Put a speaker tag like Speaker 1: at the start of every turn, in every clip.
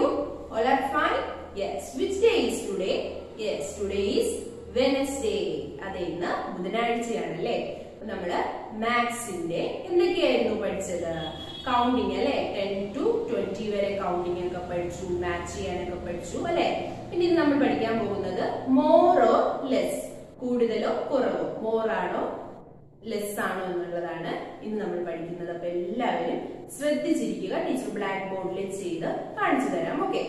Speaker 1: All are fine? Yes. Which day is today? Yes, today is Wednesday. അതെ ഇന്ന് ബുധനാഴ്ചയാണ് അല്ലേ അപ്പൊ നമ്മള് മാത്സിന്റെ എന്തൊക്കെയായിരുന്നു പഠിച്ചത് കൗണ്ടിങ് അല്ലെ ടെൻ ടു ട്വന്റി വരെ കൗണ്ടിങ് ഒക്കെ പഠിച്ചു മാച്ച് ചെയ്യാനൊക്കെ പഠിച്ചു അല്ലെ പിന്നെ ഇന്ന് നമ്മൾ പഠിക്കാൻ പോകുന്നത് മോറോ ലെസ് കൂടുതലോ കുറവോ മോറാണോ ലെസ് ആണോ എന്നുള്ളതാണ് ഇന്ന് നമ്മൾ പഠിക്കുന്നത് അപ്പൊ എല്ലാവരും ശ്രദ്ധിച്ചിരിക്കുക ടീച്ചർ ബ്ലാക്ക് ബോർഡിൽ ചെയ്ത് കാണിച്ചു തരാം okay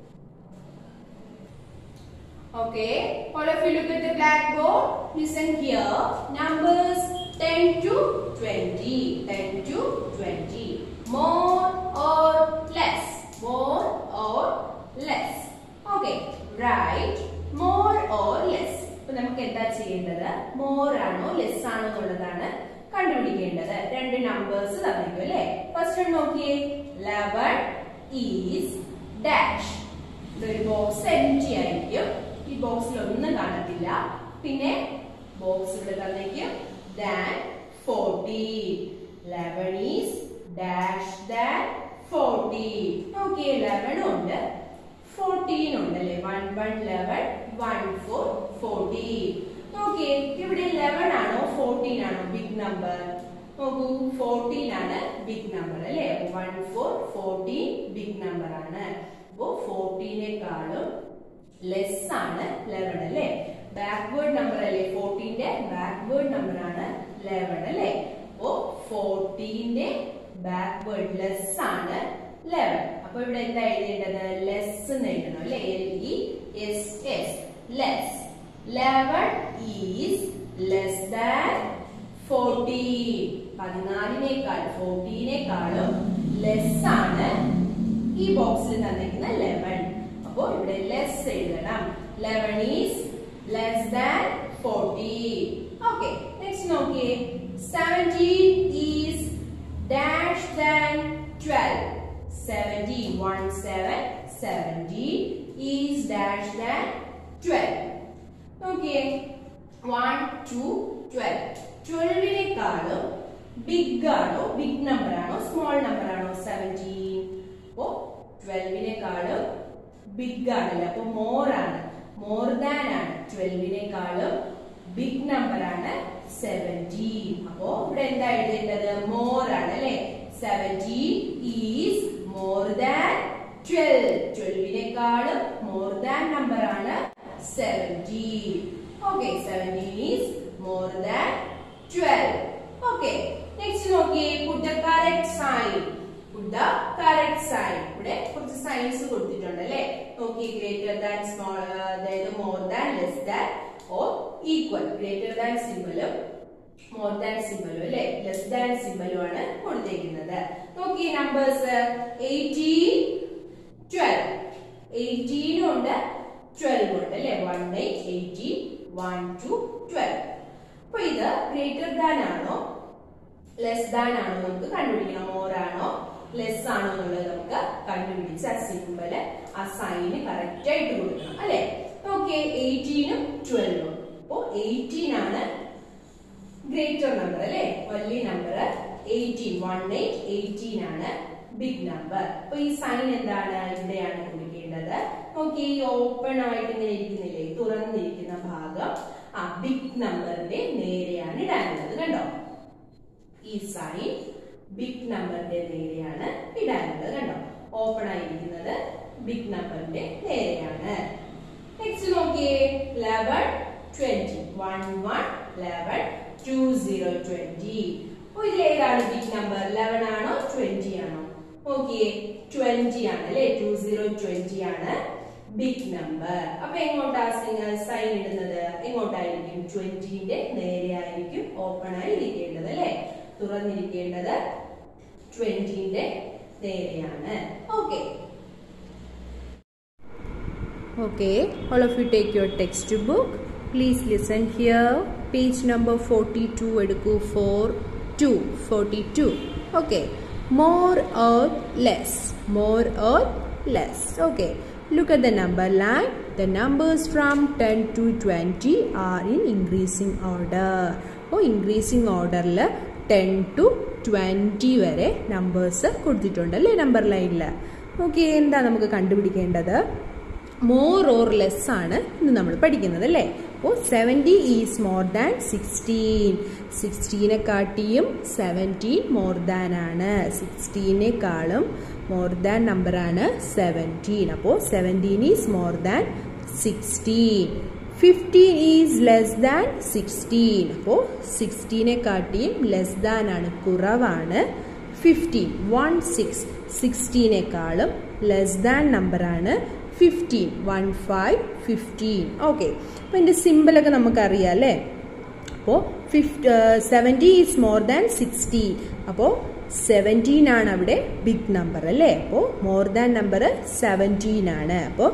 Speaker 1: Okay, all of you look at the blackboard. Listen here. Numbers 10 to 20. 10 to 20. More or less. More or less. Okay, right. More or less. ഇപ്പൊ നമുക്ക് എന്താ ചെയ്യേണ്ടത് മോർ ആണോ ലെസ് ആണോ എന്നുള്ളതാണ് കണ്ടുപിടിക്കേണ്ടത് രണ്ട് നമ്പേഴ്സ് തന്നിരിക്കും അല്ലെ ഫസ്റ്റ് നോക്കിയേ ലെവൻ ഈസ് ഡാഷ് ഇതൊരു ബോക്സ് എംറ്റി ആയിരിക്കും ഈ ബോക്സിൽ ഒന്നും കാണത്തില്ല പിന്നെ ബോക്സ് ഇവിടെ തന്നേക്കും than forty eleven is dash than forty okay eleven ഉണ്ട് ഫോർട്ടീൻ ഉണ്ട് അല്ലെ one one eleven one four forty okay ഇവിടെ ലെവൻ ആണോ ഫോർട്ടീൻ ആണോ ബിഗ് നമ്പർ നോക്കൂ ഫോർട്ടീൻ ആണ് ബിഗ് നമ്പർ അല്ലെ one four fourteen big number ആണ് അപ്പോ ഫോർട്ടീനേക്കാളും ലെസ് ആണ് ലെവൻ അല്ലെ ബാക്ക്വേർഡ് നമ്പർ അല്ലേ ഫോർട്ടീന്റെ ബാക്ക്വേർഡ് നമ്പർ ആണ് ലെവൻ അല്ലെ അപ്പോ ഫോർട്ടീന്റെ ബാക്ക്വേർഡ് ലെസ് ആണ് ലെവൻ അപ്പൊ ഇവിടെ എന്താ എഴുതേണ്ടത് ലെസ് എന്ന് എഴുതണം അല്ലെ L E S S less eleven is less than fourteen പതിനാലിനേക്കാൾ ഫോർട്ടീനേക്കാളും ലെസ് ആണ് ഈ ബോക്സിൽ തന്നിരിക്കുന്ന ലെവൻ അപ്പോ ഇവിടെ ലെസ് എഴുതണം eleven is less than forty okay next നോക്കിയേ seventeen is dash than twelve seventeen one seven seventeen is dash than twelve നോക്കിയേ വൺ ടു ട്വൽവ് ട്വൽവിനേക്കാളും ബിഗ് ആണോ ബിഗ് നമ്പർ ആണോ സ്മോൾ നമ്പർ ആണോ സെവൻറ്റീൻ അപ്പോ ട്വൽവിനേക്കാളും ബിഗ് ആണല്ലേ അപ്പൊ മോർ ആണ് മോർ ദാൻ ആണ് ട്വൽവിനേക്കാളും ബിഗ് നമ്പർ ആണ് സെവൻറ്റീൻ അപ്പോ ഇവിടെ എന്താ എഴുതേണ്ടത് മോർ ആണ് അല്ലെ seventeen is more than twelve ട്വൽവിനേക്കാളും മോർ ദാൻ നമ്പർ ആണ് seventeen okay seventeen is more than twelve okay next നോക്കിയേ put the correct sign put the correct sign ഇവിടെ കുറച്ച് സൈൻസ് കൊടുത്തിട്ടുണ്ട് അല്ലേ നോക്കി ഗ്രേറ്റർ ദാൻ സ്മോൾ അതായത് more than less than or equal greater than സിമ്പലും more than സിമ്പലും അല്ലെ ലെസ് ദാൻ സിമ്പലും ആണ് കൊടുത്തേക്കുന്നത് നോക്കി നമ്പേഴ്സ് എയ്റ്റീൻ ട്വൽവ് എയ്റ്റീനും ഉണ്ട് ട്വൽവ് ഉണ്ട് അല്ലെ one eight eighteen one two twelve അപ്പൊ ഇത് ഗ്രേറ്റർ ദാൻ ആണോ ലെസ് ദാൻ ആണോ നമുക്ക് കണ്ടുപിടിക്കണം മോർ ആണോ ലെസ് ആണോ എന്നുള്ളത് നമുക്ക് കണ്ടുപിടിച്ച് ആ സിമ്പിള് ആ സൈന് കറക്റ്റ് ആയിട്ട് കൊടുക്കണം അല്ലെ ഓക്കെ എയ്റ്റീനും ട്വൽവും അപ്പോ എയ്റ്റീൻ ആണ് ഗ്രേറ്റർ നമ്പർ അല്ലെ വലിയ number eighteen one eight eighteen ആണ് ബിഗ് നമ്പർ അപ്പൊ ഈ സൈൻ എന്താണ് ഇവിടെയാണ് കൊടുക്കേണ്ടത് നോക്കി ഓപ്പൺ ആയിട്ട് ഇങ്ങനെ ഇരിക്കുന്നില്ലേ തുറന്നിരിക്കുന്ന ഭാഗം ആ ബിഗ് നമ്പറിന്റെ നേരെയാണ് ഇടാനുള്ളത് കണ്ടോ ഈ സൈൻ ബിഗ് നമ്പറിന്റെ നേരെയാണ് ഇടാനുള്ളത് കണ്ടോ ഓപ്പൺ ആയിരിക്കുന്നത് ബിഗ് നമ്പറിന്റെ നേരെയാണ് നെക്സ്റ്റ് നോക്കിയേ eleven twenty one one eleven two zero twenty അപ്പൊ ഇതിലേതാണ് ബിഗ് നമ്പർ ലെവൻ ആണോ ട്വന്റി ആണോ നോക്കിയേ ട്വന്റി ആണ് അല്ലെ ടു സീറോ ട്വന്റി ആണ് ബിഗ് നമ്പർ അപ്പൊ എങ്ങോട്ടാ സൈൻ ഇടുന്നത് എങ്ങോട്ടായിരിക്കും ട്വന്റിന്റെ നേരെ ആയിരിക്കും ഓപ്പൺ ആയി ഇരിക്കേണ്ടത് അല്ലെ തുറന്നിരിക്കേണ്ടത് ട്വന്റിന്റെ നേരെയാണ് okay
Speaker 2: Okay, all of you take your textbook. Please listen here. Page number 42 എടുക്കൂ 4 2 42. Okay. More or less. More or less. Okay. Look at the number line. The numbers from 10 to 20 are in increasing order. അപ്പോൾ increasing ഓർഡറിൽ ten to twenty വരെ numbers കൊടുത്തിട്ടുണ്ട് അല്ലേ number ലൈനിൽ okay എന്താ നമുക്ക് കണ്ടുപിടിക്കേണ്ടത് മോർ ഓർ ലെസ് ആണ് ഇന്ന് നമ്മൾ പഠിക്കുന്നത് അല്ലേ അപ്പോൾ seventy is more than sixteen സിക്സ്റ്റീനെ കാട്ടിയും സെവൻറ്റീൻ മോർ ദാൻ ആണ് സിക്സ്റ്റീനേക്കാളും മോർ ദാൻ നമ്പറാണ് സെവൻറ്റീൻ അപ്പോൾ seventeen is more than sixteen fifteen is less than sixteen അപ്പോൾ സിക്സ്റ്റീനെ കാട്ടിയും ലെസ് ദാൻ ആണ് കുറവാണ് ഫിഫ്റ്റീൻ വൺ സിക്സ് സിക്സ്റ്റീനേക്കാളും ലെസ് ദാൻ നമ്പറാണ് fifteen one five fifteen okay അപ്പോൾ ഇതിൻ്റെ സിമ്പിളൊക്കെ നമുക്കറിയാം അല്ലേ അപ്പോൾ fifth seventy is more than sixty അപ്പോൾ സെവൻറ്റീൻ ആണ് അവിടെ ബിഗ് നമ്പർ അല്ലേ അപ്പോൾ മോർ ദാൻ നമ്പർ സെവൻറ്റീൻ ആണ് അപ്പോൾ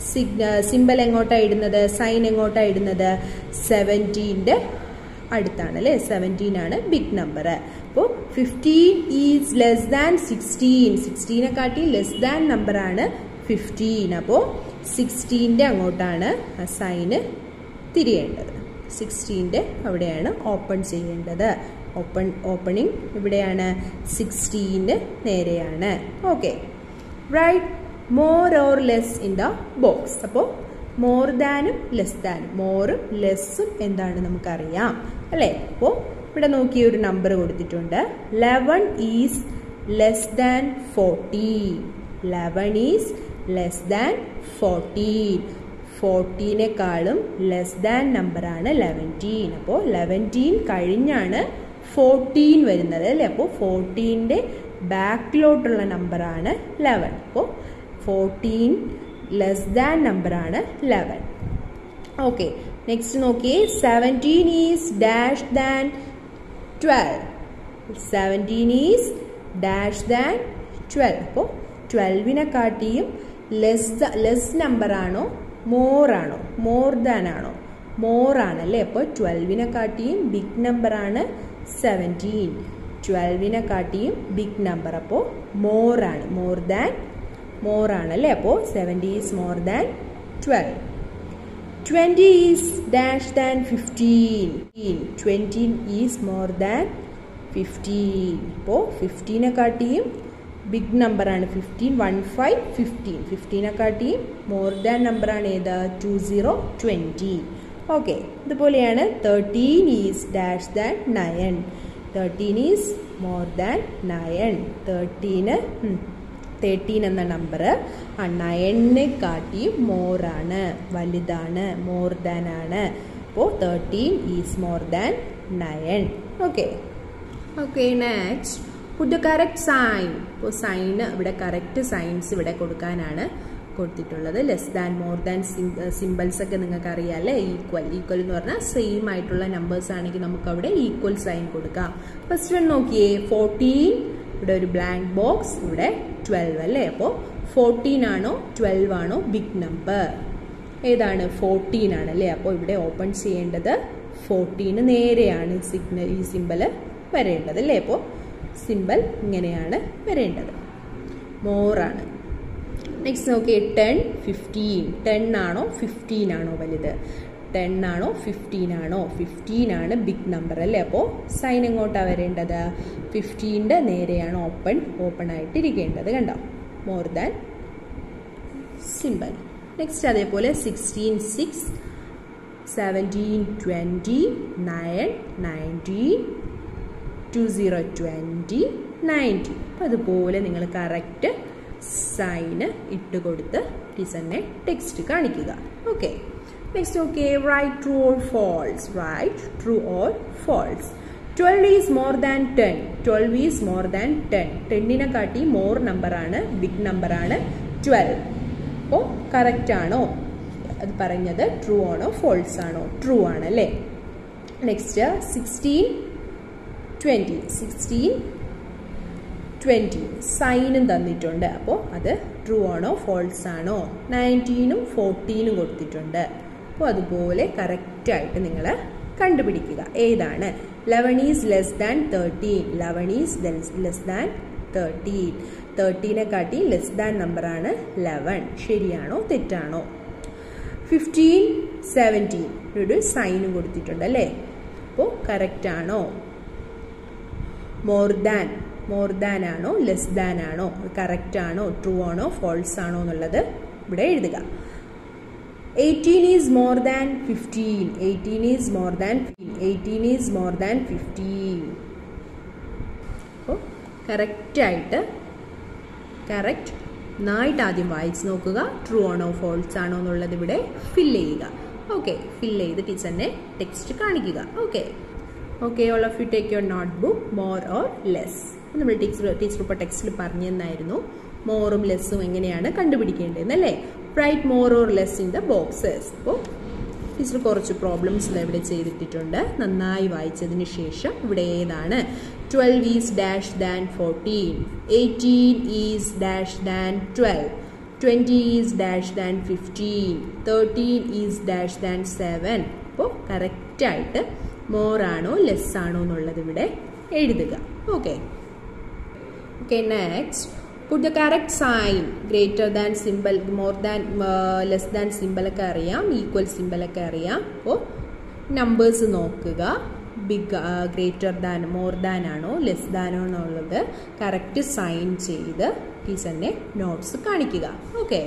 Speaker 2: സിമ്പൽ എങ്ങോട്ടാണ് ഇടുന്നത് സൈൻ എങ്ങോട്ടാണ് ഇടുന്നത് സെവൻറ്റീൻ്റെ അടുത്താണ് അല്ലേ സെവൻറ്റീൻ ആണ് ബിഗ് നമ്പർ അപ്പോൾ fifteen is less than sixteen സിക്സ്റ്റീനെ കാട്ടി ലെസ് ദാൻ നമ്പറാണ് ഫിഫ്റ്റീൻ അപ്പോൾ സിക്സ്റ്റീൻ്റെ അങ്ങോട്ടാണ് ആ സൈന് തിരിയേണ്ടത് സിക്സ്റ്റീൻ്റെ അവിടെയാണ് ഓപ്പൺ ചെയ്യേണ്ടത് ഓപ്പൺ ഓപ്പണിംഗ് ഇവിടെയാണ് സിക്സ്റ്റീൻ്റെ നേരെയാണ് okay right more or less in the box അപ്പോൾ മോർ ദാനും ലെസ് ദാനും മോറും ലെസ്സും എന്താണ് നമുക്കറിയാം അല്ലേ അപ്പോൾ ഇവിടെ നോക്കി ഒരു നമ്പർ കൊടുത്തിട്ടുണ്ട് eleven is less than fourteen eleven is less than fourteen ഫോർട്ടീനേക്കാളും ലെസ് ദാൻ നമ്പറാണ് ലെവൻറ്റീൻ അപ്പോൾ ലെവൻറ്റീൻ കഴിഞ്ഞാണ് ഫോർട്ടീൻ വരുന്നത് അല്ലേ അപ്പോൾ ഫോർട്ടീൻ്റെ ബാക്കിലോട്ടുള്ള നമ്പറാണ് ലെവൻ അപ്പോൾ ഫോർട്ടീൻ ലെസ് ദാൻ നമ്പറാണ് ലെവൻ ഓക്കെ നെക്സ്റ്റ് നോക്കിയേ seventeen is dash than twelve seventeen is dash than twelve അപ്പോൾ ട്വൽവിനെ കാട്ടിയും ലെസ് ലെസ് നമ്പറാണോ മോർ ആണോ മോർ ദാൻ ആണോ മോർ ആണല്ലേ അപ്പോൾ ട്വൽവിനെ കാട്ടിയും ബിഗ് നമ്പറാണ് സെവൻറ്റീൻ ട്വൽവിനെ കാട്ടിയും ബിഗ് നമ്പർ അപ്പോൾ മോർ ആണ് മോർ ദാൻ മോർ ആണല്ലേ അപ്പോൾ seventy is more than twelve twenty is dash than fifteen twenty is more than fifteen അപ്പോൾ ഫിഫ്റ്റീനെ കാട്ടിയും ബിഗ് നമ്പറാണ് ഫിഫ്റ്റീൻ വൺ ഫൈവ് ഫിഫ്റ്റീൻ ഫിഫ്റ്റീനെ കാട്ടിയും മോർ ദാൻ നമ്പറാണ് ഏത് ടു സീറോ ട്വൻറ്റി ഓക്കെ ഇതുപോലെയാണ് thirteen is dash than nine thirteen is more than nine തേർട്ടീന് thirteen എന്ന നമ്പർ ആ നയനെ കാട്ടി മോറാണ് വലുതാണ് മോർ ദാൻ ആണ് അപ്പോൾ thirteen is more than nine okay okay next put the correct sign ഇപ്പോൾ സൈന് ഇവിടെ കറക്റ്റ് സൈൻസ് ഇവിടെ കൊടുക്കാനാണ് കൊടുത്തിട്ടുള്ളത് less than more than symbols ഒക്കെ നിങ്ങൾക്ക് അറിയാം അല്ലേ ഈക്വൽ ഈക്വൽ എന്ന് പറഞ്ഞാൽ സെയിം ആയിട്ടുള്ള നമ്പേഴ്സ് ആണെങ്കിൽ നമുക്ക് അവിടെ ഈക്വൽ സൈൻ കൊടുക്കാം ഫസ്റ്റ് വൺ നോക്കിയേ ഫോർട്ടീൻ ഇവിടെ ഒരു ബ്ലാങ്ക് ബോക്സ് ഇവിടെ ട്വൽവ് അല്ലേ അപ്പോൾ ഫോർട്ടീൻ ആണോ ട്വൽവ് ആണോ ബിഗ് നമ്പർ ഏതാണ് ഫോർട്ടീൻ ആണ് അല്ലേ അപ്പോൾ ഇവിടെ ഓപ്പൺ ചെയ്യേണ്ടത് ഫോർട്ടീന് നേരെയാണ് സിഗ്നൽ ഈ സിമ്പൽ വരേണ്ടത് അല്ലേ അപ്പോൾ സിമ്പൽ ഇങ്ങനെയാണ് വരേണ്ടത് മോറാണ് നെക്സ്റ്റ് നോക്കിയേ ടെൻ ഫിഫ്റ്റീൻ ടെൻ ആണോ ഫിഫ്റ്റീൻ ആണോ വലുത് ടെൻ ആണോ ഫിഫ്റ്റീൻ ആണോ ഫിഫ്റ്റീൻ ആണ് ബിഗ് നമ്പർ അല്ലേ അപ്പോൾ സൈൻ എങ്ങോട്ടാണ് വരേണ്ടത് ഫിഫ്റ്റീൻ്റെ നേരെയാണ് ഓപ്പൺ ഓപ്പൺ ആയിട്ട് ഇരിക്കേണ്ടത് കണ്ടോ മോർ ദാൻ സിമ്പിൾ നെക്സ്റ്റ് അതേപോലെ sixteen six seventeen twenty nine nineteen two zero twenty ninety അപ്പം അതുപോലെ നിങ്ങൾ കറക്റ്റ് സൈന് ഇട്ട് കൊടുത്ത് ടീച്ചറിനെ ടെക്സ്റ്റ് കാണിക്കുക okay next okay right true or false right true or false twelve is more than ten twelve is more than ten ടെന്നിനെ കാട്ടി more നമ്പറാണ് ബിഗ് നമ്പറാണ് ട്വൽവ് അപ്പോൾ കറക്റ്റ് ആണോ അത് പറഞ്ഞത് ട്രൂ ആണോ ഫോൾസ് ആണോ ട്രൂ ആണ് അല്ലേ next sixteen twenty sixteen twenty സൈനും തന്നിട്ടുണ്ട് അപ്പോൾ അത് ട്രൂ ആണോ ഫോൾസ് ആണോ നയൻറ്റീനും ഫോർട്ടീനും കൊടുത്തിട്ടുണ്ട് അപ്പോൾ അതുപോലെ കറക്റ്റായിട്ട് നിങ്ങൾ കണ്ടുപിടിക്കുക ഏതാണ് eleven is less than thirteen eleven is less than thirteen തേർട്ടീനെ കാട്ടി ലെസ് ദാൻ നമ്പറാണ് ലെവൻ ശരിയാണോ തെറ്റാണോ ഫിഫ്റ്റീൻ സെവൻറ്റീൻ ഒരു സൈനും കൊടുത്തിട്ടുണ്ട് അല്ലേ അപ്പോൾ കറക്റ്റ് ആണോ മോർ ദാൻ മോർ ദാൻ ആണോ ലെസ് ദാൻ ആണോ കറക്റ്റ് ആണോ ട്രൂ ആണോ ഫോൾസ് ആണോ എന്നുള്ളത് ഇവിടെ എഴുതുക eighteen is more than fifteen eighteen is more than eighteen is more than fifteen അപ്പോൾ കറക്റ്റായിട്ട് കറക്റ്റ് നന്നായിട്ട് ആദ്യം വായിച്ച് നോക്കുക ട്രൂ ആണോ ഫോൾസ് ആണോ എന്നുള്ളത് ഇവിടെ ഫില്ല് ചെയ്യുക ഓക്കെ ഫില്ല് ചെയ്ത് ടീച്ചറിനെ ടെക്സ്റ്റ് കാണിക്കുക okay okay all of you take your note book more or less നമ്മൾ ടീച്ചർ ടീച്ചർ ഇപ്പോൾ ടെക്സ്റ്റിൽ പറഞ്ഞു തന്നായിരുന്നു മോറും ലെസ്സും എങ്ങനെയാണ് കണ്ടുപിടിക്കേണ്ടതെന്ന് അല്ലേ right more or less in the boxes അപ്പോൾ ടീച്ചർ കുറച്ച് പ്രോബ്ലംസ് ഇവിടെ ചെയ്തിട്ടിട്ടുണ്ട് നന്നായി വായിച്ചതിന് ശേഷം ഇവിടെ ഏതാണ് twelve is dash than fourteen eighteen is dash than twelve twenty is dash than fifteen thirteen is dash than seven അപ്പോൾ കറക്റ്റായിട്ട് മോറാണോ ലെസ് ആണോ എന്നുള്ളത് ഇവിടെ എഴുതുക okay okay next put the correct sign greater than symbol more than less than സിമ്പിളൊക്കെ അറിയാം equal സിമ്പിളൊക്കെ അറിയാം അപ്പോൾ നമ്പേഴ്സ് നോക്കുക big greater than more than ആണോ ലെസ് ദാനോ എന്നുള്ളത് കറക്റ്റ് സൈൻ ചെയ്ത് ടീച്ചറിൻ്റെ നോട്ട്സ് കാണിക്കുക ഓക്കെ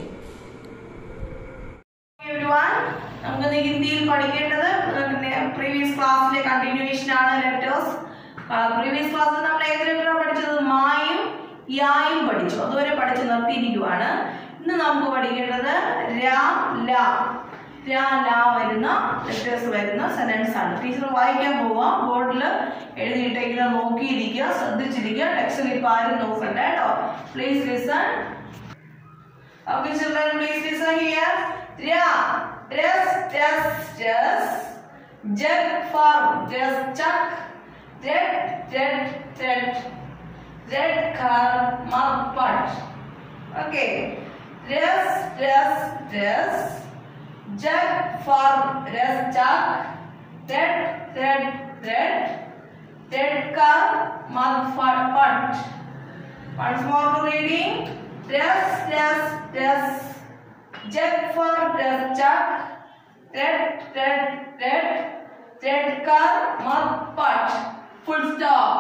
Speaker 3: നമുക്ക് ഹിന്ദിയിൽ പഠിക്കേണ്ടത് പ്രീവിയസ് ക്ലാസ്സിലെ കണ്ടിന്യൂവേഷൻ ആണ് ലെറ്റേഴ്സ് പ്രീവിയസ് ക്ലാസ്സിൽ നമ്മൾ ഏത് ലെറ്ററാണ് പഠിച്ചത് മായും യായും പഠിച്ചു അതുവരെ പഠിച്ച് നിർത്തിയിരിക്കുവാണ് ഇന്ന് നമുക്ക് പഠിക്കേണ്ടത് രാ ല രാ ല വരുന്ന ലെറ്റേഴ്സ് വരുന്ന സെന്റൻസ് ആണ് ടീച്ചർ വായിക്കാൻ പോവാം ബോർഡിൽ എഴുതിയിട്ടേക്കുന്നത് നോക്കിയിരിക്കുക ശ്രദ്ധിച്ചിരിക്കുക ടെക്സ്റ്റിൽ ഇപ്പൊ ആരും നോക്കണ്ട കേട്ടോ please listen Okay, children, please listen here. Ra, res, res, res. Jug, farm, just chuck. Red, red, red. Red car, mud pot. Okay. Res, res, res. Jug, farm, res, chuck. Red, red, red. Red car, mud pot. Once more to reading. Dress, dress, dress. Jug for dress chuck. Red, red, red. Red car, mud pot. Full stop.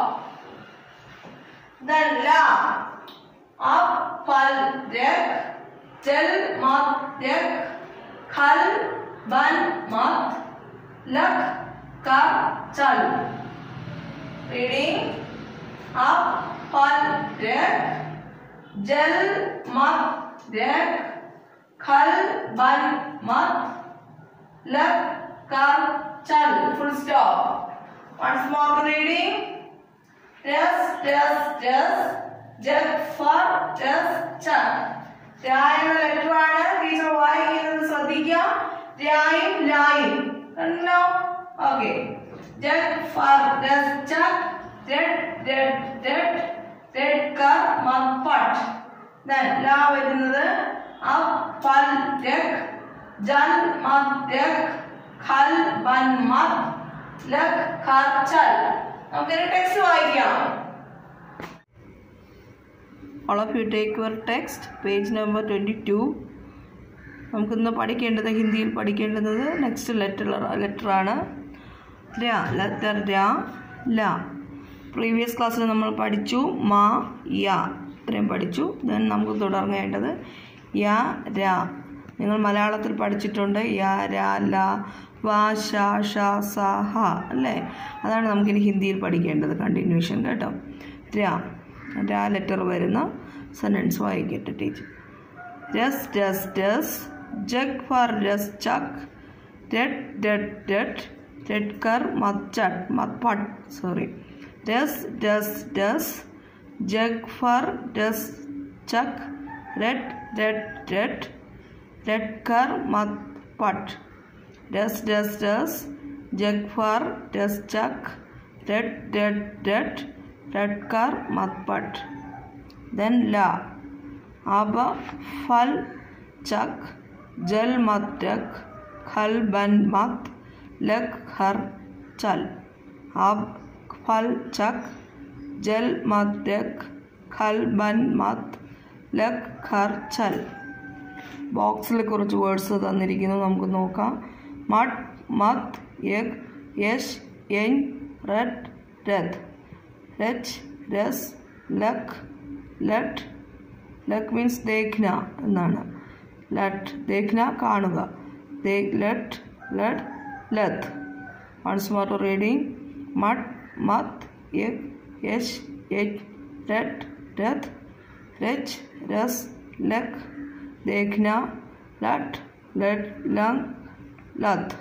Speaker 3: Then la. Up, pal, rek. Tell, mud, rek. Khal, ban, mud. Lak, ka, chal. Reading. Up, pal, rek. जल मत देख खल बन मत लग कर चल full stop once more reading dress dress dress jug for dress chuck രാ എന്ന ലെറ്റർ ആണ് ടീച്ചർ വായിക്കുന്നത് ശ്രദ്ധിക്കുക രായും ലായും കണ്ടോ ഓക്കെ ജഗ് ഫർ ഡസ് ചക്ക് റെഡ് റെഡ് റെഡ് റെഡ് കർ മത്പട്ട് ദെൻ ലാ വരുന്നത് അപ് പൽ രക് ജൽ മത് രക് ഖൽ ബൻ മത് ലക് ഖർ ചൽ നമുക്കൊരു ടെക്സ്റ്റ് വായിക്കാം All of you take your text, page number 22. നമുക്കിന്ന് പഠിക്കേണ്ടത് ഹിന്ദിയിൽ പഠിക്കേണ്ടത് നെക്സ്റ്റ് ലെറ്റർ ലെറ്ററാണ് ര ലെറ്റർ ര ല പ്രീവിയസ് ക്ലാസ്സിൽ നമ്മൾ പഠിച്ചു മാ യ ഇത്രയും പഠിച്ചു ദെൻ നമുക്ക് തുടർന്നേണ്ടത് യ ര നിങ്ങൾ മലയാളത്തിൽ പഠിച്ചിട്ടുണ്ട് യ ര ല വ ഷ ഷ സ ഹ അല്ലേ അതാണ് നമുക്കിനി ഹിന്ദിയിൽ പഠിക്കേണ്ടത് കണ്ടിന്യൂഷൻ കേട്ടോ ര ര ലെറ്റർ വരുന്ന സെൻറ്റൻസ് വായിക്കട്ടെ ടീച്ചർ രസ് രസ് രസ് ജഗ് ഫർ രസ് ചക്ക് red red red red car mat chat mat pat sorry does does does jug for does chuck red red red red car mat pat does does does jug for does chuck red red red red car mat pat then la aba fal chuck jal mat duck खल बन मत लग हर चल अब फल चक जल मत रख खल बन मत ലഗ് ഖർ ചൽ ബോക്സിൽ കുറച്ച് വേർഡ്സ് തന്നിരിക്കുന്നു നമുക്ക് നോക്കാം മട്ട് മത് യഗ് യശ് എൻ റഡ് രഥ് രച്ച് രസ് ലക് ലട്ട് ലക് മീൻസ് ദേഖ്ന എന്നാണ് ലട്ട് ദേഖ്ന കാണുക ദേ ലട്ട് ലട്ട് ലത്ത് വൺസ് മോർ റീഡിങ് മട്ട് മത് യക് യശ് യജ് രട്ട് രഥ് രച്ച് രസ് ലക് ദേഖ്ന लट लट लंग लत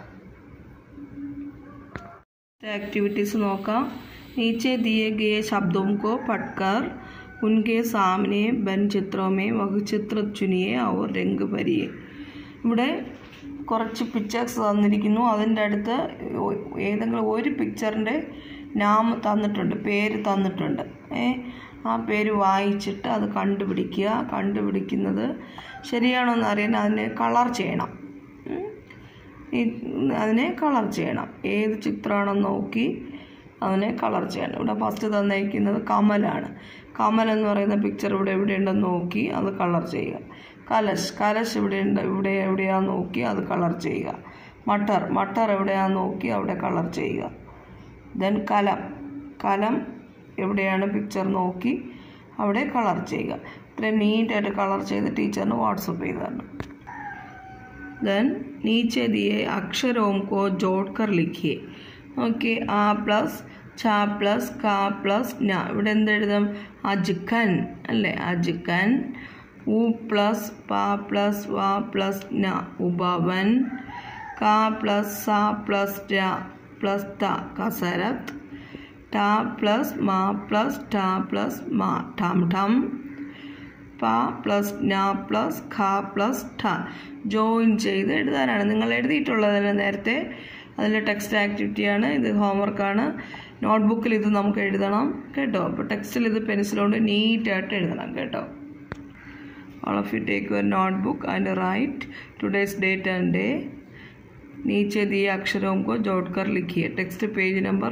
Speaker 3: एक्टिविटीज നോക്കാം नीचे दिए गए शब्दों को पढ़कर उनके सामने बन चित्रों में वह चित्र चुनिए और रंग भरिए ഇവിടെ കുറച്ച് പിക്ചേഴ്സ് തന്നിരിക്കുന്നു അതിൻ്റെ അടുത്ത് ഒ- ഏതെങ്കിലും ഒരു പിക്ചറിൻ്റെ നാം തന്നിട്ടുണ്ട് പേര് തന്നിട്ടുണ്ട് ഏ ആ പേര് വായിച്ചിട്ട് അത് കണ്ടുപിടിക്കുക കണ്ടുപിടിക്കുന്നത് ശരിയാണോ എന്ന് അറിയാൻ അതിനെ കളർ ചെയ്യണം ഉം. ഈ അതിനെ കളർ ചെയ്യണം ഏത് ചിത്രമാണെന്ന് നോക്കി അതിനെ കളർ ചെയ്യണം ഇവിടെ ഫസ്റ്റ് തന്നേക്കുന്നത് കമലാണ് കമൽ എന്ന് പറയുന്ന പിക്ചർ ഇവിടെ എവിടെയുണ്ടെന്ന് നോക്കി അത് കളർ ചെയ്യുക കലശ് കലശ് ഇവിടെയുണ്ട് ഇവിടെ എവിടെയാന്ന് നോക്കി അത് കളർ ചെയ്യുക മട്ടർ മട്ടർ എവിടെയാന്ന് നോക്കി അവിടെ കളർ ചെയ്യുക ദെൻ കലം കലം എവിടെയാണ് പിക്ചർ നോക്കി അവിടെ കളർ ചെയ്യുക ഇത്രയും നീറ്റായിട്ട് കളർ ചെയ്ത് ടീച്ചറിന് വാട്സപ്പ് ചെയ്ത് തരണം देन नीचे दिए अक्षरों को जोड़कर लिखिए ഓക്കെ ആ പ്ലസ് ച പ്ലസ് ക പ്ലസ് ന ഇവിടെ എന്തെഴുതാം അജ്കൻ അല്ലേ അജ്കൻ ഉ പ്ലസ് പ പ്ലസ് വ പ്ലസ് ന ഉപവൻ ക പ്ലസ് സ പ്ലസ് ര പ്ലസ് ത കസരത്ത് ട പ്ലസ് മ പ്ലസ് ട പ്ലസ് മ ഠം ഠം പ പ്ലസ് ന പ്ലസ് ഖ പ്ലസ് ഠ ജോയിൻ ചെയ്ത് എഴുതാനാണ് നിങ്ങൾ എഴുതിയിട്ടുള്ളതിന് നേരത്തെ അതിൽ ടെക്സ്റ്റ് ആക്ടിവിറ്റിയാണ് ഇത് ഹോംവർക്കാണ് നോട്ട്ബുക്കിൽ ഇത് നമുക്ക് എഴുതണം കേട്ടോ അപ്പോൾ ടെക്സ്റ്റിൽ ഇത് പെൻസിൽ കൊണ്ട് നീറ്റായിട്ട് എഴുതണം കേട്ടോ all of you take your notebook and write today's date and day नीचे दिए अक्षरों को जोड़कर लिखिए टेक्स्ट पेज नंबर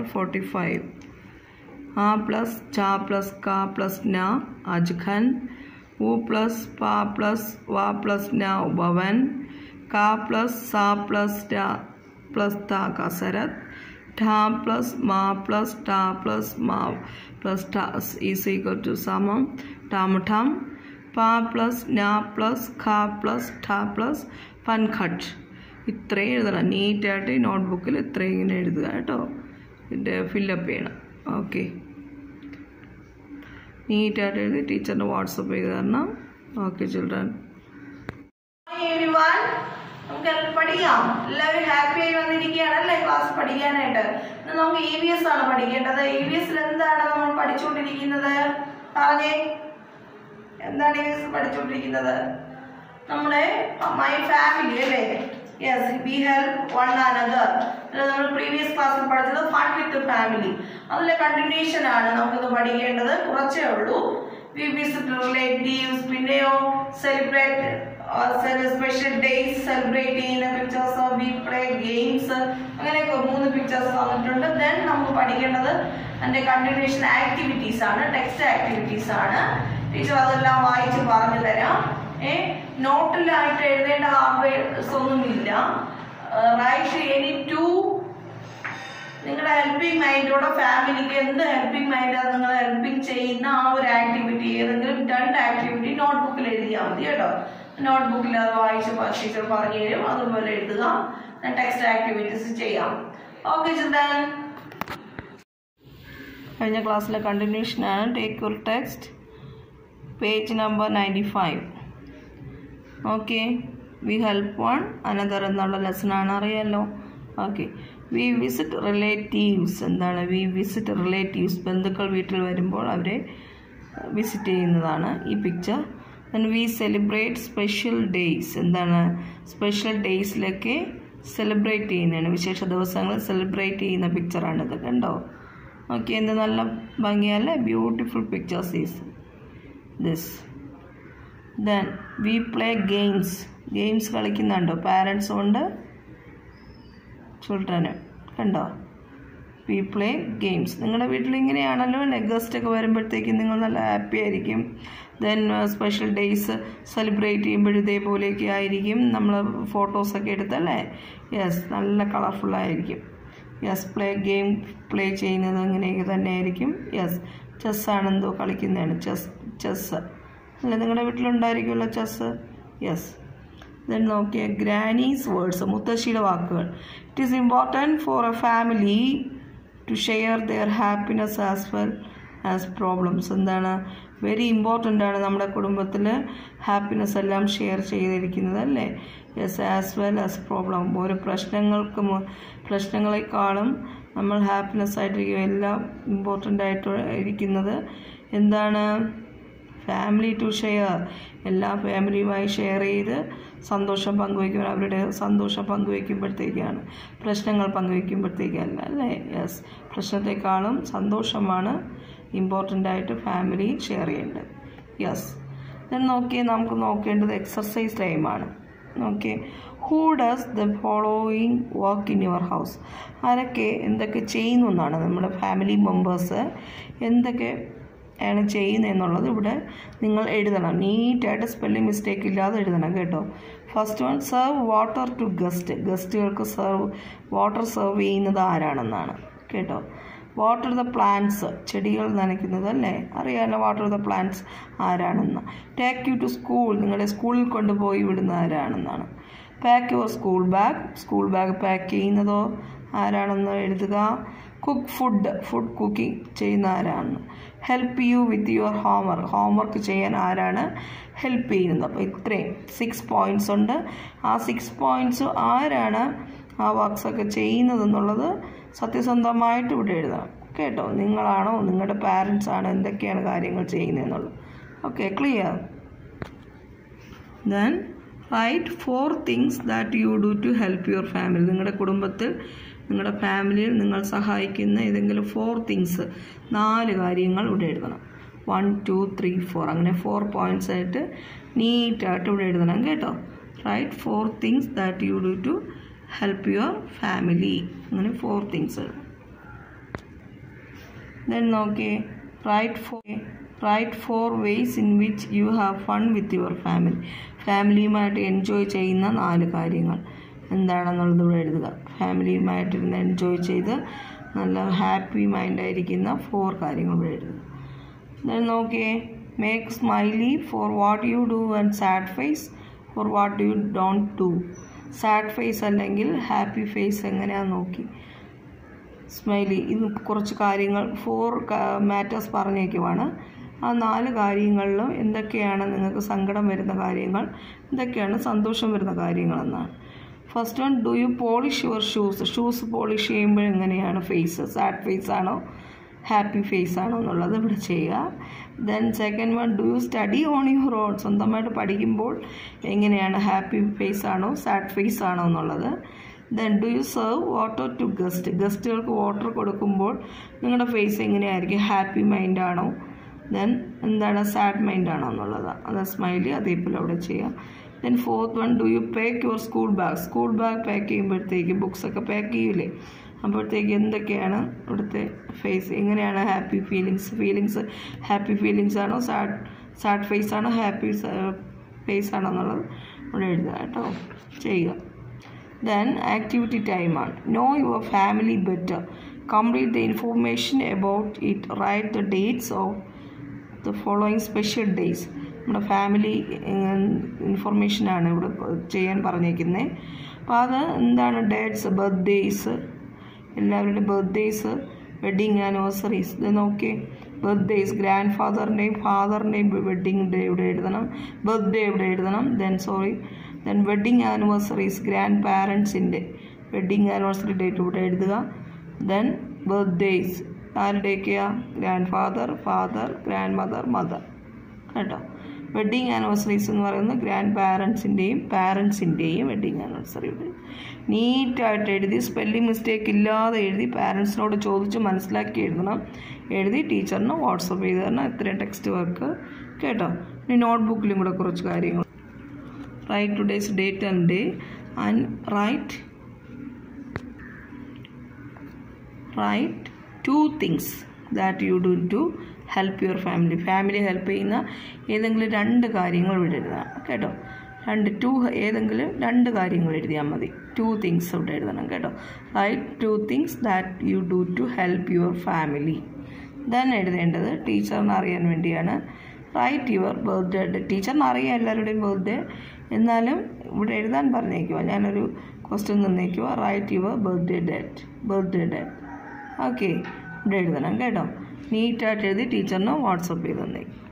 Speaker 3: 45 आ प्लस चा प्लस का प्लस न अजखन उ प्लस पा प्लस वा प्लस न भवन का प्लस सा प्लस टा प्लस ता कसरत ठा प्लस मा प्लस टा प्लस मा प्लस टा इज इक्वल टू समम टम ठम പ പ്ലസ് ന പ്ലസ് ഖ പ്ലസ് ഠ പ്ലസ് പൻഖട്ട് ഇത്രയും എഴുതണം നീറ്റായിട്ട് ഈ നോട്ട്ബുക്കിൽ ഇത്രയും ഇങ്ങനെ എഴുതുക കേട്ടോ ഇതിൻ്റെ ഫില്ലപ്പ് ചെയ്യണം ഓക്കെ നീറ്റായിട്ട് എഴുതി ടീച്ചറിന് വാട്സപ്പ് ചെയ്ത് തരണം ഓക്കെ ചിൽഡ്രൻ നമുക്ക് പഠിക്കാം എല്ലാവരും ഹാപ്പി ആയി വന്നിരിക്കുകയാണല്ലേ ക്ലാസ് പഠിക്കാനായിട്ട് ഇന്ന് നമുക്ക് ഇ വി എസ് ആണ് പഠിക്കേണ്ടത് ഇ വി എസിൽ എന്താണ് നമ്മൾ പഠിച്ചുകൊണ്ടിരിക്കുന്നത് പറഞ്ഞേ എന്താണ് ഈ പഠിച്ചുകൊണ്ടിരിക്കുന്നത് നമ്മുടെ മൈ ഫാമിലി അല്ലേ yes we help one another നമ്മൾ പ്രീവിയസ് ക്ലാസ്സിൽ പഠിച്ചത് ഫൺ വിത്ത് ഫാമിലി അതിലെ കണ്ടിന്യൂഷൻ ആണ് നമുക്കിന്ന് പഠിക്കേണ്ടത് കുറച്ചേ ഉള്ളൂ വി വിസിറ്റ് റിലേറ്റീവ്സ് പിന്നെയോ സെലിബ്രേറ്റ് സ്പെഷ്യൽ ഡേയ്സ് സെലിബ്രേറ്റ് ചെയ്യുന്ന പിക്ചേഴ്സ് വി പ്ലേ ഗെയിംസ് അങ്ങനെയൊക്കെ മൂന്ന് പിക്ചേഴ്സ് തന്നിട്ടുണ്ട് ദെൻ നമുക്ക് പഠിക്കേണ്ടത് അതിന്റെ കണ്ടിന്യൂഷൻ ആക്ടിവിറ്റീസ് ആണ് ടെക്സ്റ്റ് ആക്ടിവിറ്റീസ് ആണ് ടീച്ചർ അതെല്ലാം വായിച്ച് പറഞ്ഞു തരാം ഏ നോട്ടിലായിട്ട് എഴുതേണ്ട ഹാർഡ്വെയർസ് ഒന്നുമില്ല റൈറ്റ് എനി ടു നിങ്ങളുടെ ഹെൽപ്പിംഗ് മൈൻഡോടെ ഫാമിലിക്ക് എന്ത് ഹെൽപ്പിംഗ് മൈൻഡാണ് നിങ്ങൾ ഹെൽപ്പിംഗ് ചെയ്യുന്ന ആ ഒരു ആക്ടിവിറ്റി ഏതെങ്കിലും രണ്ട് ആക്ടിവിറ്റി നോട്ട്ബുക്കിൽ എഴുതിയാൽ മതി കേട്ടോ നോട്ട്ബുക്കിൽ അത് വായിച്ച് ടീച്ചർ പറഞ്ഞു തരും അതുപോലെ എഴുതുക ടെക്സ്റ്റ് ആക്ടിവിറ്റീസ് ചെയ്യാം ഓക്കെ ചിന്തൻ കഴിഞ്ഞ ക്ലാസ്സിലെ കണ്ടിന്യൂഷനാണ് take your text page number ninety five okay we help one another എന്നുള്ള ലെസണാണ് അറിയാമല്ലോ ഓക്കെ വി വിസിറ്റ് റിലേറ്റീവ്സ് എന്താണ് വി വിസിറ്റ് റിലേറ്റീവ്സ് ബന്ധുക്കൾ വീട്ടിൽ വരുമ്പോൾ അവരെ വിസിറ്റ് ചെയ്യുന്നതാണ് ഈ picture then we celebrate special days എന്താണ് സ്പെഷ്യൽ ഡേയ്സിലൊക്കെ സെലിബ്രേറ്റ് ചെയ്യുന്നതാണ് വിശേഷ ദിവസങ്ങൾ സെലിബ്രേറ്റ് ചെയ്യുന്ന പിക്ചറാണിത് കണ്ടോ ഓക്കെ എന്ത് നല്ല ഭംഗിയല്ലേ beautiful pictures is this then we play games games കളിക്കുന്നുണ്ടോ പാരൻസ് കൊണ്ട് ചിൽഡ്രന് കണ്ടോ വി പ്ലേ ഗെയിംസ് നിങ്ങളുടെ വീട്ടിൽ ഇങ്ങനെയാണല്ലോ ഗസ്റ്റ് ഒക്കെ വരുമ്പോഴത്തേക്കും നിങ്ങൾ നല്ല ഹാപ്പി ആയിരിക്കും ദെൻ സ്പെഷ്യൽ ഡേയ്സ് സെലിബ്രേറ്റ് ചെയ്യുമ്പോൾ ഇതേപോലെയൊക്കെ ആയിരിക്കും നമ്മൾ ഫോട്ടോസൊക്കെ എടുത്തല്ലേ യെസ് നല്ല കളർഫുള്ളായിരിക്കും യെസ് പ്ലേ ഗെയിം പ്ലേ ചെയ്യുന്നത് അങ്ങനെയൊക്കെ തന്നെ ആയിരിക്കും യെസ് ചെസ്സാണ് എന്തോ കളിക്കുന്നതാണ് ചെസ് ചെസ്സ് അല്ല നിങ്ങളുടെ വീട്ടിലുണ്ടായിരിക്കുമല്ലോ ചെസ്സ് യെസ് ദെൻ നോക്കിയ ഗ്രാനീസ് വേർഡ്സ് മുത്തശ്ശിയുടെ വാക്കുകൾ it is important for a family to share their happiness as well as problems എന്താണ് വെരി ഇമ്പോർട്ടൻ്റ് ആണ് നമ്മുടെ കുടുംബത്തിൽ ഹാപ്പിനെസ് എല്ലാം ഷെയർ ചെയ്തിരിക്കുന്നത് അല്ലേ yes as well as problem ഓരോ പ്രശ്നങ്ങൾക്ക് മു- പ്രശ്നങ്ങളെക്കാളും നമ്മൾ ഹാപ്പിനെസ് ആയിട്ടിരിക്കും എല്ലാം ഇമ്പോർട്ടൻ്റ് ആയിട്ട് ഇരിക്കുന്നത് എന്താണ് ഫാമിലി ടു ഷെയർ എല്ലാ ഫാമിലിയുമായി ഷെയർ ചെയ്ത് സന്തോഷം പങ്കുവയ്ക്കും അവരുടെ സന്തോഷം പങ്കുവയ്ക്കുമ്പോഴത്തേക്കാണ് പ്രശ്നങ്ങൾ പങ്കുവയ്ക്കുമ്പോഴത്തേക്കല്ല അല്ലേ യെസ് പ്രശ്നത്തെക്കാളും സന്തോഷമാണ് ഇമ്പോർട്ടൻ്റ് ആയിട്ട് ഫാമിലി ഷെയർ ചെയ്യേണ്ടത് യെസ് ദെൻ നോക്കിയേ നമുക്ക് നോക്കേണ്ടത് എക്സർസൈസ് ടൈമാണ് okay who does the following work in your house ആരൊക്കെ എന്തൊക്കെ ചെയ്യുന്നു എന്നാണ് നമ്മുടെ ഫാമിലി മെമ്പേഴ്സ് എന്തൊക്കെ ആണ് ചെയ്യുന്നത് എന്നുള്ളത് ഇവിടെ നിങ്ങൾ എഴുതണം നീറ്റായിട്ട് സ്പെല്ലിംഗ് മിസ്റ്റേക്ക് ഇല്ലാതെ എഴുതണം കേട്ടോ first one serve water to guest ഗസ്റ്റുകൾക്ക് സെർവ് വാട്ടർ സെർവ് ചെയ്യുന്നത് ആരാണെന്നാണ് കേട്ടോ വാട്ടർ ദ പ്ലാന്റ്സ് ചെടികൾ നനയ്ക്കുന്നത് അല്ലേ അറിയാമല്ലോ വാട്ടർ ദ പ്ലാന്റ്സ് ആരാണെന്ന് ടേക്ക് യു ടു സ്കൂൾ നിങ്ങളുടെ സ്കൂളിൽ കൊണ്ടുപോയി വിടുന്ന ആരാണെന്നാണ് pack your school bag school bag pack ചെയ്യുന്നതോ ആരാണെന്ന് എഴുതുക കുക്ക് ഫുഡ് ഫുഡ് കുക്കിംഗ് ചെയ്യുന്ന ആരാണ് help you with your homework homework ചെയ്യാൻ ആരാണ് ഹെൽപ്പ് ചെയ്യുന്നത് അപ്പോൾ ഇത്രയും സിക്സ് പോയിൻറ്റ്സ് ഉണ്ട് ആ സിക്സ് പോയിൻറ്റ്സ് ആരാണ് ആ വർക്ക്സൊക്കെ ചെയ്യുന്നതെന്നുള്ളത് സത്യസന്ധമായിട്ട് ഇവിടെ എഴുതണം കേട്ടോ നിങ്ങളാണോ നിങ്ങളുടെ പാരൻസ് ആണോ എന്തൊക്കെയാണ് കാര്യങ്ങൾ ചെയ്യുന്നതെന്നുള്ളത് okay clear then write four things that you do to help your family നിങ്ങളുടെ കുടുംബത്തിൽ നിങ്ങളുടെ ഫാമിലിയിൽ നിങ്ങൾ സഹായിക്കുന്ന ഏതെങ്കിലും ഫോർ തിങ്സ് നാല് കാര്യങ്ങൾ ഇവിടെ എഴുതണം വൺ ടു ത്രീ ഫോർ അങ്ങനെ ഫോർ പോയിൻറ്റ്സ് ആയിട്ട് നീറ്റായിട്ട് ഇവിടെ എഴുതണം കേട്ടോ write four things that you do to help your family അങ്ങനെ ഫോർ തിങ്സ് എഴുതണം ദെൻ നോക്കിയേ write four write four ways in which you have fun with your family ഫാമിലിയുമായിട്ട് എൻജോയ് ചെയ്യുന്ന നാല് കാര്യങ്ങൾ എന്താണെന്നുള്ളത് ഇവിടെ എഴുതുക ഫാമിലിയുമായിട്ടിരുന്ന് എൻജോയ് ചെയ്ത് നല്ല ഹാപ്പി മൈൻഡായിരിക്കുന്ന ഫോർ കാര്യങ്ങൾ ഇവിടെ എഴുതുക ദെൻ നോക്കിയേ make smiley for what you do and sad face for what you don't do sad face അല്ലെങ്കിൽ ഹാപ്പി ഫേസ് എങ്ങനെയാണെന്ന് നോക്കി സ്മൈലി ഇത് കുറച്ച് കാര്യങ്ങൾ ഫോർ മാറ്റേഴ്സ് പറഞ്ഞേക്കുവാണ് ആ നാല് കാര്യങ്ങളിലും എന്തൊക്കെയാണ് നിങ്ങൾക്ക് സങ്കടം വരുന്ന കാര്യങ്ങൾ എന്തൊക്കെയാണ് സന്തോഷം വരുന്ന കാര്യങ്ങളെന്നാണ് first one do you polish your shoes shoes polish ചെയ്യുമ്പോൾ എങ്ങനെയാണ് ഫേസ് സാഡ് ഫേസ് ആണോ ഹാപ്പി ഫേസ് ആണോ എന്നുള്ളത് ഇവിടെ ചെയ്യുക then second one do you study on your own സ്വന്തമായിട്ട് പഠിക്കുമ്പോൾ എങ്ങനെയാണ് ഹാപ്പി ഫേസ് ആണോ സാഡ് ഫേസ് ആണോ എന്നുള്ളത് then do you serve water to guest ഗസ്റ്റുകൾക്ക് വാട്ടർ കൊടുക്കുമ്പോൾ നിങ്ങളുടെ ഫേസ് എങ്ങനെയായിരിക്കും ഹാപ്പി മൈൻഡ് ആണോ ദെൻ എന്താണ് സാഡ് മൈൻഡ് ആണോ എന്നുള്ളത് അത് സ്മൈലി അതേപോലെ അവിടെ ചെയ്യാം then fourth one do you pack your school bag school bag pack ചെയ്യുമ്പോഴത്തേക്ക് ബുക്സൊക്കെ പാക്ക് ചെയ്യൂലേ അപ്പോഴത്തേക്ക് എന്തൊക്കെയാണ് ഇവിടുത്തെ ഫേസ് എങ്ങനെയാണ് happy feelings feelings happy feelings ആണോ സാഡ് സാഡ് ഫേസ് ആണോ ഹാപ്പി ഫേസ് ആണോ എന്നുള്ളത് ഇവിടെ എഴുതുക കേട്ടോ ചെയ്യുക ദെൻ ആക്ടിവിറ്റി ടൈമാണ് know your family better complete the information about it write the dates of the following special days നമ്മുടെ ഫാമിലി ഇൻഫർമേഷനാണ് ഇവിടെ ചെയ്യാൻ പറഞ്ഞേക്കുന്നത് അപ്പോൾ അത് എന്താണ് ഡേറ്റ്സ് ബർത്ത്ഡേയ്സ് എല്ലാവരുടെ ബർത്ത്ഡേയ്സ് വെഡിങ് ആനിവേഴ്സറീസ് ഇത് നോക്കി ബർത്ത്ഡേയ്സ് ഗ്രാൻഡ് ഫാദറിൻ്റെയും ഫാദറിൻ്റെയും വെഡിങ് ഡേ ഇവിടെ എഴുതണം ബർത്ത്ഡേ ഇവിടെ എഴുതണം then sorry then wedding anniversaries grand പാരൻസിൻ്റെ വെഡിങ് ആനിവേഴ്സറി ഡേറ്റ് ഇവിടെ എഴുതുക ദെൻ ബർത്ത്ഡേയ്സ് ആരുടെയൊക്കെയാണ് grandfather father grandmother mother കേട്ടോ വെഡ്ഡിങ് ആനിവേഴ്സറീസ് എന്ന് പറയുന്നത് ഗ്രാൻഡ് പാരൻസിൻ്റെയും പാരൻസിൻ്റെയും വെഡ്ഡിങ് ആനിവേഴ്സറി ഇവിടെ നീറ്റായിട്ട് എഴുതി സ്പെല്ലിംഗ് മിസ്റ്റേക്ക് ഇല്ലാതെ എഴുതി പാരൻസിനോട് ചോദിച്ച് മനസ്സിലാക്കി എഴുതണം എഴുതി ടീച്ചറിന് വാട്സപ്പ് ചെയ്ത് തരണം ഇത്രയും ടെക്സ്റ്റ് വർക്ക് കേട്ടോ ഇനി നോട്ട്ബുക്കിലും കൂടെ കുറച്ച് കാര്യങ്ങൾ write today's date and day and write write two things that you do to help your family family help ചെയ്യുന്ന ഏതെങ്കിലും രണ്ട് കാര്യങ്ങൾ ഇവിടെ എഴുതണം കേട്ടോ രണ്ട് ടു ഏതെങ്കിലും രണ്ട് കാര്യങ്ങൾ എഴുതിയാൽ മതി ടു തിങ്സ് ഇവിടെ എഴുതണം കേട്ടോ write two things that you do to help your family then എഴുതേണ്ടത് ടീച്ചറിന് അറിയാൻ വേണ്ടിയാണ് റൈറ്റ് യുവർ ബർത്ത്ഡേ ഡേറ്റ് ടീച്ചറിന് അറിയാം എല്ലാവരുടെയും ബർത്ത്ഡേ എന്നാലും ഇവിടെ എഴുതാൻ പറഞ്ഞേക്കുക ഞാനൊരു ക്വസ്റ്റ്യൻ തന്നേക്കുക write your birthday date birthday date okay ഇവിടെ എഴുതണം കേട്ടോ നീറ്റായിട്ട് എഴുതി ടീച്ചറിന് വാട്സപ്പ് ചെയ്ത് തന്നേക്കും